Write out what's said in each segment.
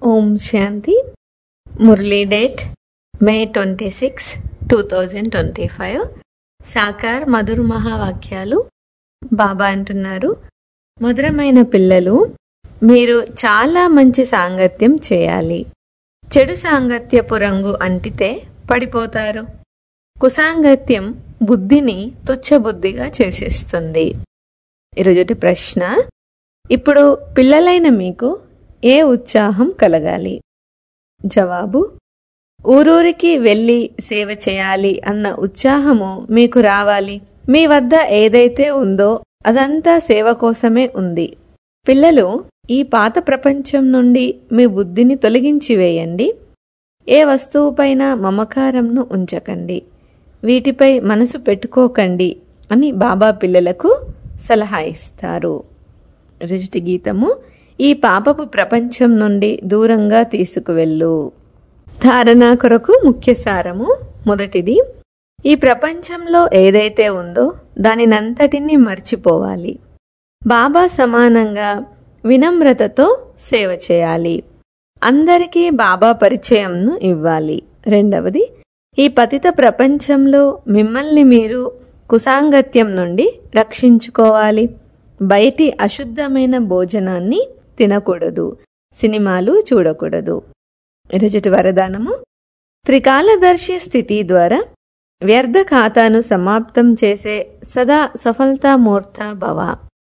ఓం Shanti Murli date May twenty six two thousand twenty five Sakar మధుర మహావాక్యాలు బాబా అంటున్నారు మధురమైన పిల్లలు మీరు చాలా మంచి సాంగత్యం చేయాలి చెడు సాంగత్యపు రంగు అంటితే పడిపోతారు కుసాంగత్యం బుద్ధిని తుచ్చబుద్ధిగా చేసేస్తుంది ఈరోజుటి ప్రశ్న ఇప్పుడు పిల్లలైన మీకు ఏ ఉత్సాహం కలగాలి జవాబు ఊరూరికి వెళ్ళి సేవ చేయాలి అన్న ఉత్సాహము మీకు రావాలి మీ వద్ద ఏదైతే ఉందో అదంతా సేవ కోసమే ఉంది పిల్లలు ఈ పాత ప్రపంచం నుండి మీ బుద్ధిని తొలగించి వేయండి ఏ వస్తువుపైన మమకారంను ఉంచకండి వీటిపై మనసు పెట్టుకోకండి అని బాబా పిల్లలకు సలహా ఇస్తారు రుజుటి గీతము ఈ పాపపు ప్రపంచం నుండి దూరంగా తీసుకువెళ్ళు ధారణ కొరకు ముఖ్య సారము మొదటిది ఈ ప్రపంచంలో ఏదైతే ఉందో దానినంతటినీ మర్చిపోవాలి బాబా సమానంగా వినమ్రతతో సేవ చేయాలి అందరికీ బాబా పరిచయంను ఇవ్వాలి రెండవది ఈ పతిత ప్రపంచంలో మిమ్మల్ని మీరు కుసాంగత్యం నుండి రక్షించుకోవాలి బయటి అశుద్ధమైన భోజనాన్ని తినకూడదు సినిమాలు చూడకూడదు ఈరోజుటి వరదానము త్రికాలదర్శి స్థితి ద్వారా వ్యర్థ ఖాతాను సమాప్తం చేసే సదా సఫలతామూర్త భవ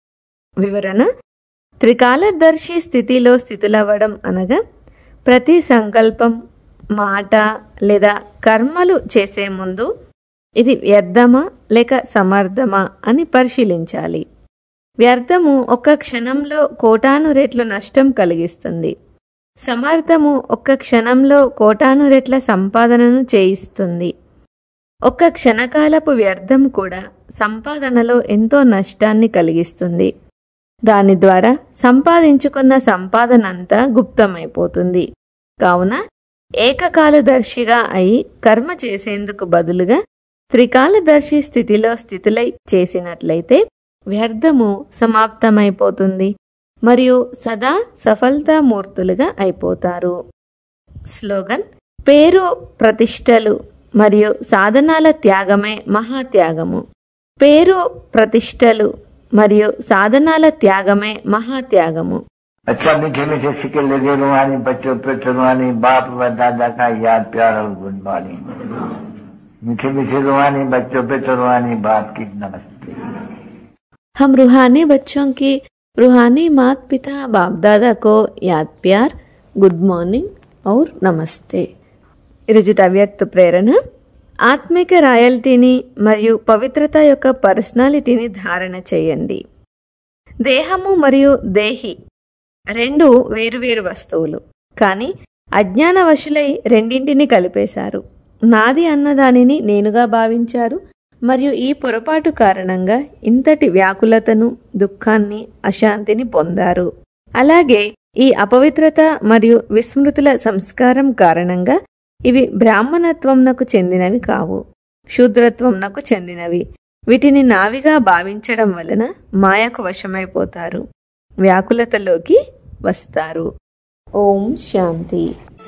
వివరణ త్రికాలదర్శి స్థితిలో స్థితులవ్వడం అనగా ప్రతి సంకల్పం మాట లేదా కర్మలు చేసే ముందు ఇది వ్యర్థమా లేక సమర్థమా అని పరిశీలించాలి వ్యర్థము ఒక్క క్షణంలో కోటాను రెట్లు నష్టం కలిగిస్తుంది సమర్థము ఒక్క క్షణంలో కోటాను రెట్ల సంపాదనను చేయిస్తుంది ఒక్క క్షణకాలపు వ్యర్థం కూడా సంపాదనలో ఎంతో నష్టాన్ని కలిగిస్తుంది దాని ద్వారా సంపాదించుకున్న సంపాదన అంతా గుప్తమైపోతుంది కావున ఏకకాలదర్శిగా అయి కర్మ చేసేందుకు బదులుగా త్రికాలదర్శి స్థితిలో స్థితులై చేసినట్లయితే వ్యర్థము సమాప్తమైపోతుంది మరియు సదా సఫలతామూర్తులుగా అయిపోతారు స్లోగన్ పేరు ప్రతిష్టలు మరియు సాధనాల త్యాగమే మహాత్యాగము పేరు ప్రతిష్టలు మరియు సాధనాల త్యాగమే మహాత్యాగము अच्छा मीठे मीठे सिक्के लगे रुहानी बच्चों पे रुहानी बाप व दादा का याद प्यार और गुड मॉर्निंग मीठे मीठे रुहानी बच्चों पे रुहानी बाप की नमस्ते हम रूहानी बच्चों की रूहानी माता पिता बाप दादा को याद प्यार गुड మార్నింగ్ और నమస్తే ఈరోజు అవ్యక్త ప్రేరణ ఆత్మిక రాయల్టీని మరియు పవిత్రత యొక్క పర్సనాలిటీని ధారణ చేయండి దేహము మరియు దేహి రెండు వేరువేరు వస్తువులు కానీ అజ్ఞానవశులై రెండింటిని కలిపేశారు నాది అన్నదానిని నేనుగా భావించారు మరియు ఈ పొరపాటు కారణంగా ఇంతటి వ్యాకులతను దుఃఖాన్ని అశాంతిని పొందారు అలాగే ఈ అపవిత్రత మరియు విస్మృతుల సంస్కారం కారణంగా ఇవి బ్రాహ్మణత్వంనకు చెందినవి కావు శూద్రత్వంనకు చెందినవి వీటిని నావిగా భావించడం వలన మాయకు వశమైపోతారు వ్యాకులతలోకి వస్తారు Om Shanti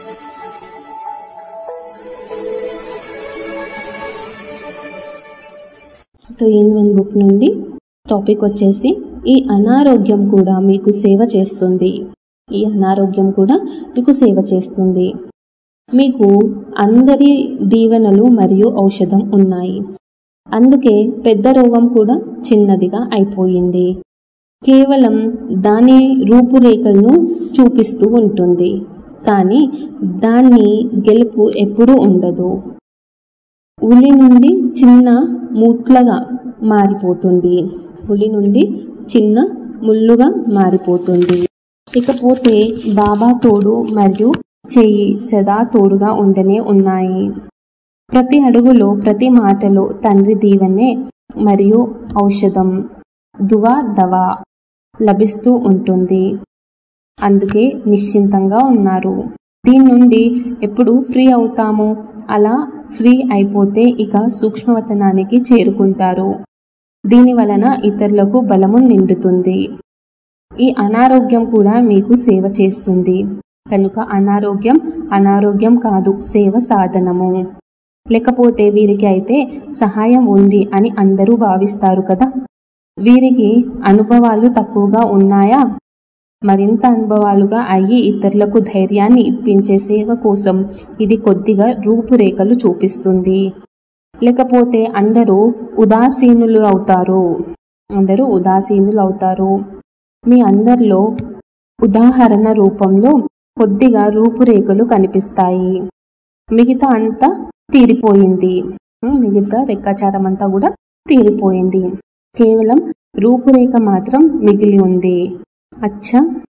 three in one book నుండి టాపిక్ వచ్చేసి ఈ అనారోగ్యం కూడా మీకు సేవ చేస్తుంది ఈ అనారోగ్యం కూడా మీకు సేవ చేస్తుంది మీకు అందరి దీవెనలు మరియు ఔషధం ఉన్నాయి అందుకే పెద్ద రోగం కూడా చిన్నదిగా అయిపోయింది కేవలం దాని రూపురేఖలను చూపిస్తూ ఉంటుంది కానీ దాన్ని గెలుపు ఎప్పుడూ ఉండదు ఉలి నుండి చిన్న ముట్లగా మారిపోతుంది ఉలి నుండి చిన్న ముళ్ళుగా మారిపోతుంది ఇకపోతే బాబా తోడు మరియు చెయ్యి సదా తోడుగా ఉండనే ఉన్నాయి ప్రతి అడుగులో ప్రతి మాటలో తండ్రి దీవెనే మరియు ఔషధం దువా దవా లభిస్తూ ఉంటుంది అందుకే నిశ్చింతంగా ఉన్నారు దీని నుండి ఎప్పుడు ఫ్రీ అవుతాము అలా ఫ్రీ అయిపోతే ఇక సూక్ష్మవతనానికి చేరుకుంటారు దీని వలన ఇతరులకు బలము నిండుతుంది ఈ అనారోగ్యం కూడా మీకు సేవ చేస్తుంది కనుక అనారోగ్యం అనారోగ్యం కాదు సేవ సాధనము లేకపోతే వీరికి అయితే సహాయం ఉంది అని అందరూ భావిస్తారు కదా వీరికి అనుభవాలు తక్కువగా ఉన్నాయా మరింత అనుభవాలుగా అయ్యి ఇతరులకు ధైర్యాన్ని ఇప్పించే సేవ కోసం ఇది కొద్దిగా రూపురేఖలు చూపిస్తుంది లేకపోతే అందరూ ఉదాసీనులు అవుతారు అందరూ ఉదాసీనులు అవుతారు మీ అందరిలో ఉదాహరణ రూపంలో కొద్దిగా రూపురేఖలు కనిపిస్తాయి మిగతా అంతా తీరిపోయింది ఉమ్, మిగతా రెక్కాచారం అంతా కూడా తీరిపోయింది కేవలం రూపురేఖ మాత్రం మిగిలి ఉంది అచ్చా